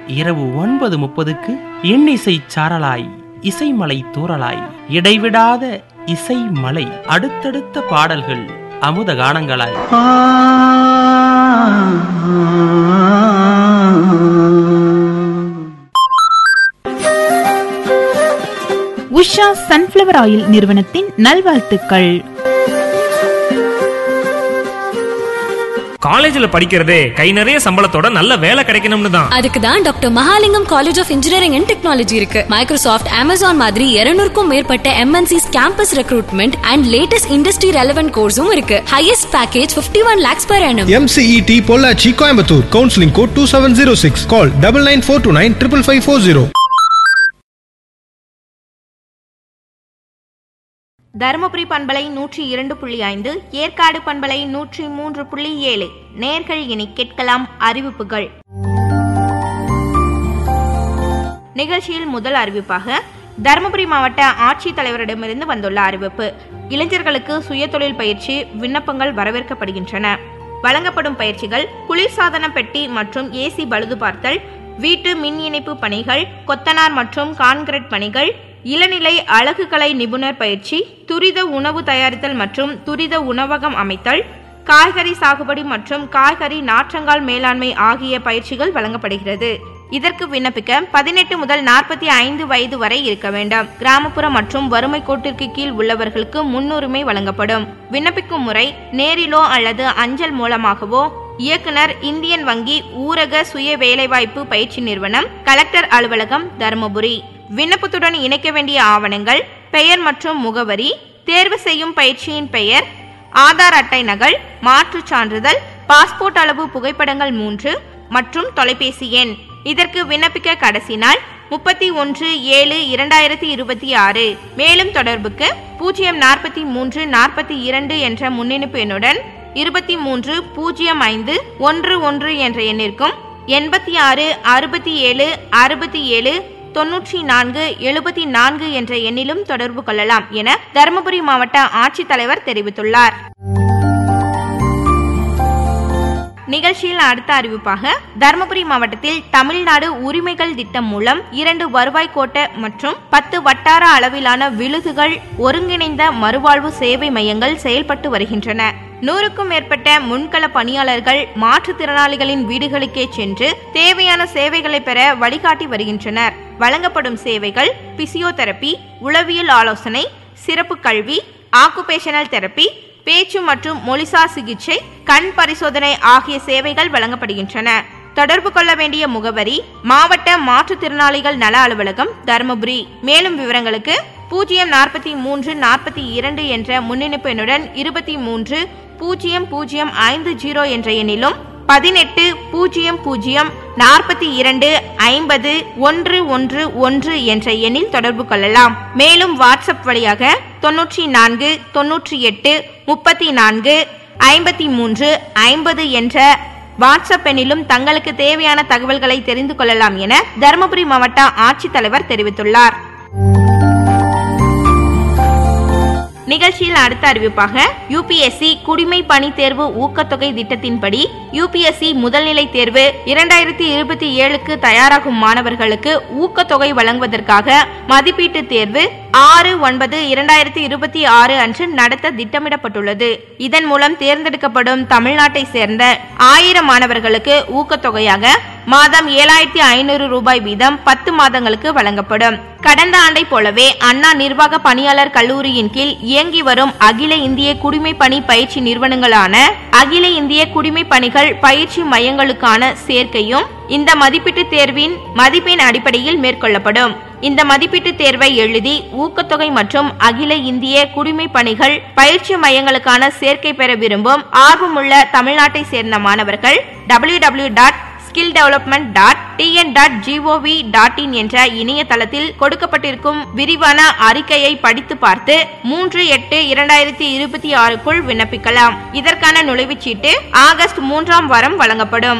இரவு ஒன்பது முப்பதுக்கு இன்னிசை சாரலாய் இசைமலை தூறலாய் இடைவிடாத இசை மலை அடுத்தடுத்த பாடல்கள் அமுத கானங்களாய் உஷா சன்ஃப்ளவர் ஆயில் நிறுவனத்தின் நல்வாழ்த்துக்கள் காலேஜ்ல படிக்கிறதே கை நிறைய சம்பளத்தோட நல்ல வேலை கிடைக்கணும்னு தான் அதுக்கு தான் doctor Mahalingam college of engineering and technology இருக்கு மைக்ரோசாஃப்ட் அமேசான் மாதிரி 200 மேற்பட்ட MNCs campus recruitment and latest industry relevant கோர்ஸும் இருக்கு highest package 51 one lakhs per annum MCET Pollachi Coimbatore. Counseling code 2706. Call 99429 55540. Dharmapuri பண்பலை நூற்றி இரண்டு புள்ளி ஐந்து ஏற்காடு பண்பலை நூற்றி மூன்று புள்ளி ஏழு நேர்கள் இனி கேட்கலாம் அறிவிப்புகள் நிகழ்ச்சியில் முதல் அறிவிப்பாக தருமபுரி மாவட்ட ஆட்சித்தலைவரிடமிருந்து வந்துள்ள அறிவிப்பு இளைஞர்களுக்கு சுயதொழில் பயிற்சி விண்ணப்பங்கள் வரவேற்கப்படுகின்றன வழங்கப்படும் பயிற்சிகள் குளிர்சாதன பெட்டி மற்றும் ஏசி பழுது பார்த்தல் வீட்டு மின் இணைப்பு பணிகள் கொத்தனார் மற்றும் கான்கிரீட் பணிகள் இளநிலை அழகுக்கலை நிபுணர் பயிற்சி துரித உணவு தயாரித்தல் மற்றும் துரித உணவகம் அமைத்தல் காய்கறி சாகுபடி மற்றும் காய்கறி நாற்றங்கால் மேலாண்மை ஆகிய பயிற்சிகள் வழங்கப்படுகிறது இதற்கு விண்ணப்பிக்க பதினெட்டு முதல் நாற்பத்தி ஐந்து வயது வரை இருக்க வேண்டும் கிராமப்புற மற்றும் வறுமை கோட்டிற்கு கீழ் உள்ளவர்களுக்கு முன்னுரிமை வழங்கப்படும் விண்ணப்பிக்கும் முறை நேரிலோ அல்லது அஞ்சல் மூலமாகவோ இயக்குனர் இந்தியன் வங்கி ஊரக சுய வேலைவாய்ப்பு பயிற்சி நிறுவனம் கலெக்டர் அலுவலகம் தருமபுரி விண்ணப்பத்துடன் இணைக்க வேண்டிய ஆவணங்கள் பெயர் மற்றும் முகவரி தேர்வு செய்யும் பயிற்சியின் பெயர் ஆதார் அட்டை நகல் மாற்றுச் சான்றிதழ் பாஸ்போர்ட் அளவு புகைப்படங்கள் மூன்று மற்றும் தொலைபேசி எண் இதற்கு விண்ணப்பிக்க கடைசி நாள் முப்பத்தி ஒன்று ஏழு இரண்டாயிரத்தி இருபத்தி ஆறு மேலும் தொடர்புக்கு பூஜ்ஜியம் நாற்பத்தி மூன்று நாற்பத்தி இரண்டு என்ற முன்னிணைப்பு எண்ணுடன் இருபத்தி மூன்று பூஜ்ஜியம் ஐந்து ஒன்று ஒன்று என்ற எண்ணிற்கும் எண்பத்தி ஆறு அறுபத்தி ஏழு அறுபத்தி ஏழு தொன்னூற்றி நான்கு எழுபத்தி நான்கு என்ற எண்ணிலும் தொடர்பு கொள்ளலாம் என தருமபுரி மாவட்ட ஆட்சித்தலைவர் தெரிவித்துள்ளார் நிகழ்ச்சியில் அடுத்த அறிவிப்பாக தருமபுரி மாவட்டத்தில் தமிழ்நாடு உரிமைகள் திட்டம் மூலம் இரண்டு வருவாய் கோட்ட மற்றும் பத்து வட்டார அளவிலான விழுதுகள் ஒருங்கிணைந்த மறுவாழ்வு சேவை மையங்கள் செயல்பட்டு வருகின்றன நூறுக்கும் மேற்பட்ட முன்கள பணியாளர்கள் மாற்றுத்திறனாளிகளின் வீடுகளுக்கே சென்று தேவையான சேவைகளை பெற வழிகாட்டி வருகின்றனர் வழங்கப்படும் சேவைகள் பிசியோதெரபி உளவியல் ஆலோசனை சிறப்பு கல்வி ஆக்குபேஷனல் தெரப்பி பேச்சு மற்றும் மொழிசார் சிகிச்சை கண் பரிசோதனை ஆகிய சேவைகள் வழங்கப்படுகின்றன தொடர்பு கொள்ள வேண்டிய முகவரி மாவட்ட மாற்றுத்திறனாளிகள் நல அலுவலகம் தருமபுரி மேலும் விவரங்களுக்கு பூஜ்ஜியம் நாற்பத்தி மூன்று நாற்பத்தி இரண்டு என்ற முன்னிணைப்பு எண்ணுடன் இருபத்தி மூன்று பூஜ்ஜியம் பூஜ்ஜியம் ஐந்து ஜீரோ என்ற எண்ணிலும் பதினெட்டு பூஜ்ஜியம் பூஜ்ஜியம் நாற்பத்தி இரண்டு ஐம்பது ஒன்று ஒன்று ஒன்று என்ற எண்ணில் தொடர்பு கொள்ளலாம் மேலும் வாட்ஸ்அப் வழியாக தொன்னூற்றி நான்கு தொன்னூற்றி எட்டு முப்பத்தி நான்கு ஐம்பத்தி மூன்று ஐம்பது என்ற வாட்ஸ்அப் எண்ணிலும் தங்களுக்கு தேவையான தகவல்களை தெரிந்து கொள்ளலாம் என தருமபுரி மாவட்ட ஆட்சித்தலைவர் தெரிவித்துள்ளார் நிகழ்ச்சியில் அடுத்த அறிவிப்பாக யூபிஎஸ்சி குடிமை பணி தேர்வு ஊக்கத்தொகை திட்டத்தின்படி யூபிஎஸ்சி முதல்நிலை தேர்வு இரண்டாயிரத்தி இருபத்தி ஏழுக்கு தயாராகும் மாணவர்களுக்கு ஊக்கத்தொகை வழங்குவதற்காக மதிப்பீட்டு தேர்வு ஆறு ஒன்பது இரண்டாயிரத்தி இருபத்தி ஆறு அன்று நடத்த திட்டமிடப்பட்டுள்ளது இதன் மூலம் தேர்ந்தெடுக்கப்படும் தமிழ்நாட்டை சேர்ந்த ஆயிரம் மாணவர்களுக்கு ஊக்கத்தொகையாக மாதம் ஏழாயிரத்தி ஐநூறு ரூபாய் வீதம் பத்து மாதங்களுக்கு வழங்கப்படும் கடந்த ஆண்டை போலவே அண்ணா நிர்வாக பணியாளர் கல்லூரியின் கீழ் இயங்கி வரும் அகில இந்திய குடிமை பணி பயிற்சி நிறுவனங்களான அகில இந்திய குடிமை பணிகள் பயிற்சி மையங்களுக்கான சேர்க்கையும் இந்த மதிப்பீட்டு தேர்வின் மதிப்பெண் அடிப்படையில் மேற்கொள்ளப்படும் இந்த மதிப்பீட்டு தேர்வை எழுதி ஊக்கத்தொகை மற்றும் அகில இந்திய குடிமை பணிகள் பயிற்சி மையங்களுக்கான சேர்க்கை பெற விரும்பும் ஆர்வமுள்ள தமிழ்நாட்டை சேர்ந்த மாணவர்கள் W W dot skill development dot TN dot GOV dot in என்ற இணையதளத்தில் கொடுக்கப்பட்டிருக்கும் விரிவான அறிக்கையை படித்து பார்த்து மூன்று எட்டு இரண்டாயிரத்தி இருபத்தி ஆறுக்குள் விண்ணப்பிக்கலாம் இதற்கான நுழைவுச்சீட்டு ஆகஸ்ட் மூன்றாம் வாரம் வழங்கப்படும்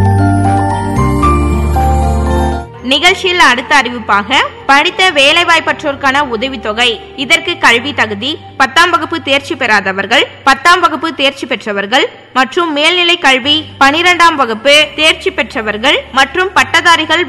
நிகழ்ச்சியில் அடுத்த அறிவிப்பாக படித்த வேலைவாய்ப்பற்றோருக்கான உதவித்தொகை இதற்கு கல்வி தகுதி பத்தாம் வகுப்பு தேர்ச்சி பெறாதவர்கள் பத்தாம் வகுப்பு தேர்ச்சி பெற்றவர்கள் மற்றும் மேல்நிலை கல்வி பனிரெண்டாம் வகுப்பு தேர்ச்சி பெற்றவர்கள் மற்றும் பட்டதாரிகள்